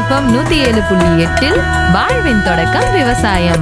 FM நூத்தி ஏழு புள்ளி எட்டில் வாழ்வின் தொடக்கம் விவசாயம்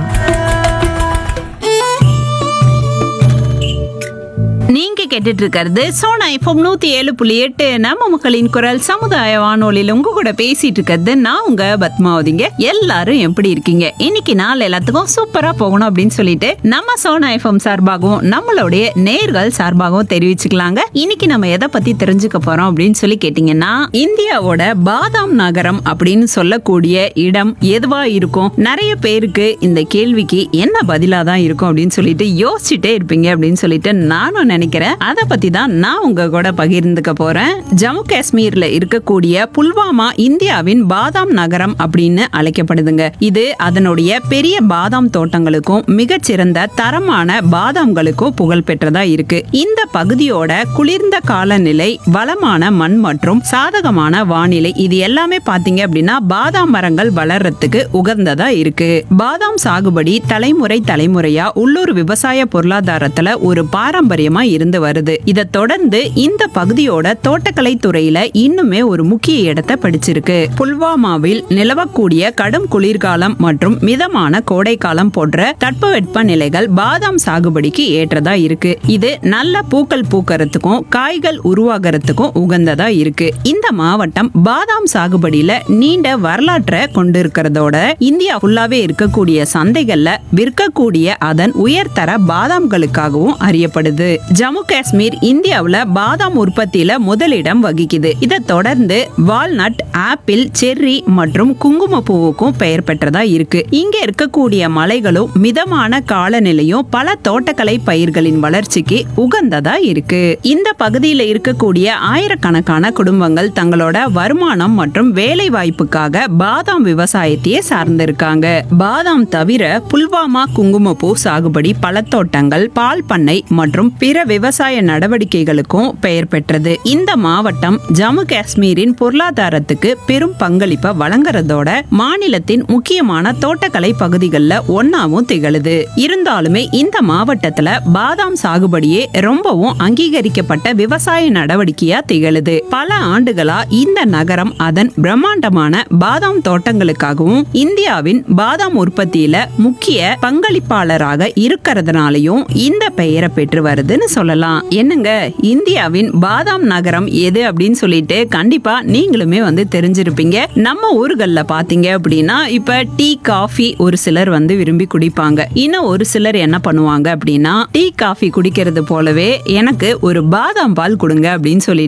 நீங்க கேட்டுட்டு இருக்கிறது சோனா எஃப்எம் நூத்தி ஏழு புள்ளி எட்டு நம்ம மக்களின் குரல் சமுதாய வானொலியில் உங்க கூட பேசிட்டு இருக்கிறது நான் உங்க பத்மாவதிங்க எல்லாரும் எப்படி இருக்கீங்க இன்னைக்கு நாள் எல்லாத்துக்கும் சூப்பரா போகணும் அப்படின்னு சொல்லிட்டு நம்ம சோனா எஃப்எம் சார்பாகவும் நம்மளுடைய நேர்கள் சார்பாகவும் தெரிவிச்சுக்கலாங்க இன்னைக்கு நம்ம எதை பத்தி தெரிஞ்சுக்க போறோம் அப்படின்னு சொல்லி கேட்டீங்கன்னா இந்தியாவோட பாதாம் நகரம் அப்படின்னு சொல்லக்கூடிய இடம் எதுவா இருக்கும் நிறைய பேருக்கு இந்த கேள்விக்கு என்ன பதிலா தான் இருக்கும் அப்படின்னு சொல்லிட்டு யோசிச்சுட்டே இருப்பீங்க அப்படின்னு சொல்லிட்டு நானும் நினைக்கிறேன் அதை பத்தி தான் நான் உங்க கூட பகிர்ந்துக்க போறேன் ஜம்மு காஷ்மீர்ல இருக்கக்கூடிய புல்வாமா இந்தியாவின் பாதாம் நகரம் அப்படின்னு அழைக்கப்படுதுங்க இது அதனுடைய பெரிய பாதாம் தோட்டங்களுக்கும் மிகச்சிறந்த தரமான பாதாம்களுக்கும் புகழ் பெற்றதா இருக்கு இந்த பகுதியோட குளிர்ந்த காலநிலை வளமான மண் மற்றும் சாதகமான வானிலை இது எல்லாமே பாத்தீங்க அப்படின்னா பாதாம் மரங்கள் வளர்றதுக்கு உகந்ததா இருக்கு பாதாம் சாகுபடி தலைமுறை தலைமுறையா உள்ளூர் விவசாய பொருளாதாரத்துல ஒரு பாரம்பரியமா இருந்து வருது இதை தொடர்ந்து இந்த பகுதியோட தோட்டக்கலை துறையில இன்னுமே ஒரு முக்கிய இடத்தை பிடிச்சிருக்கு புல்வாமாவில் நிலவக்கூடிய கடும் குளிர்காலம் மற்றும் மிதமான கோடைக்காலம் போன்ற தட்பவெட்ப நிலைகள் பாதாம் சாகுபடிக்கு ஏற்றதா இருக்கு இது நல்ல பூக்கள் பூக்கறதுக்கும் காய்கள் உருவாகிறதுக்கும் உகந்ததா இருக்கு இந்த மாவட்டம் பாதாம் சாகுபடியில நீண்ட வரலாற்றை கொண்டிருக்கிறதோட இந்தியா ஃபுல்லாவே இருக்கக்கூடிய சந்தைகள்ல விற்கக்கூடிய அதன் உயர்தர பாதாம்களுக்காகவும் அறியப்படுது ஜம்மு காஷ்மீர் இந்தியாவுல பாதாம் உற்பத்தியில முதலிடம் வகிக்குது இதை தொடர்ந்து வால்நட் ஆப்பிள் செர்ரி மற்றும் குங்குமப்பூவுக்கும் பெயர் பெற்றதா இருக்கு இங்க இருக்கக்கூடிய மலைகளும் மிதமான காலநிலையும் பல தோட்டக்கலை பயிர்களின் வளர்ச்சிக்கு உகந்ததா இருக்கு இந்த பகுதியில இருக்கக்கூடிய ஆயிரக்கணக்கான குடும்பங்கள் தங்களோட வருமானம் மற்றும் வேலை வாய்ப்புக்காக பாதாம் விவசாயத்தையே சார்ந்திருக்காங்க பாதாம் தவிர புல்வாமா குங்குமப்பூ சாகுபடி பழத்தோட்டங்கள் பால் பண்ணை மற்றும் பிற விவசாய நடவடிக்கைகளுக்கும் பெயர் பெற்றது இந்த மாவட்டம் ஜம்மு காஷ்மீரின் பொருளாதாரத்துக்கு பெரும் பங்களிப்பை வழங்குறதோட மாநிலத்தின் முக்கியமான தோட்டக்கலை பகுதிகளில் ஒன்னாவும் திகழுது இருந்தாலுமே இந்த மாவட்டத்துல பாதாம் சாகுபடியே ரொம்பவும் அங்கீகரிக்கப்பட்ட விவசாய நடவடிக்கையா திகழுது பல ஆண்டுகளா இந்த நகரம் அதன் பிரம்மாண்டமான பாதாம் தோட்டங்களுக்காகவும் இந்தியாவின் பாதாம் உற்பத்தியில முக்கிய பங்களிப்பாளராக இருக்கிறதுனாலையும் இந்த பெயரை பெற்று வருதுன்னு சொல்லலாம் என்னங்க இந்தியாவின் பாதாம் நகரம் எது அப்படின்னு சொல்லிட்டு கண்டிப்பா நீங்களுமே வந்து தெரிஞ்சிருப்பீங்க நம்ம ஊர்கள்ல பாத்தீங்க அப்படின்னா இப்ப டீ காஃபி ஒரு சிலர் வந்து விரும்பி குடிப்பாங்க இன்னும் ஒரு சிலர் என்ன பண்ணுவாங்க அப்படின்னா டீ காஃபி குடிக்கிறது போலவே எனக்கு ஒரு பாதாம் பால் கொடுங்க அப்படின்னு சொல்லி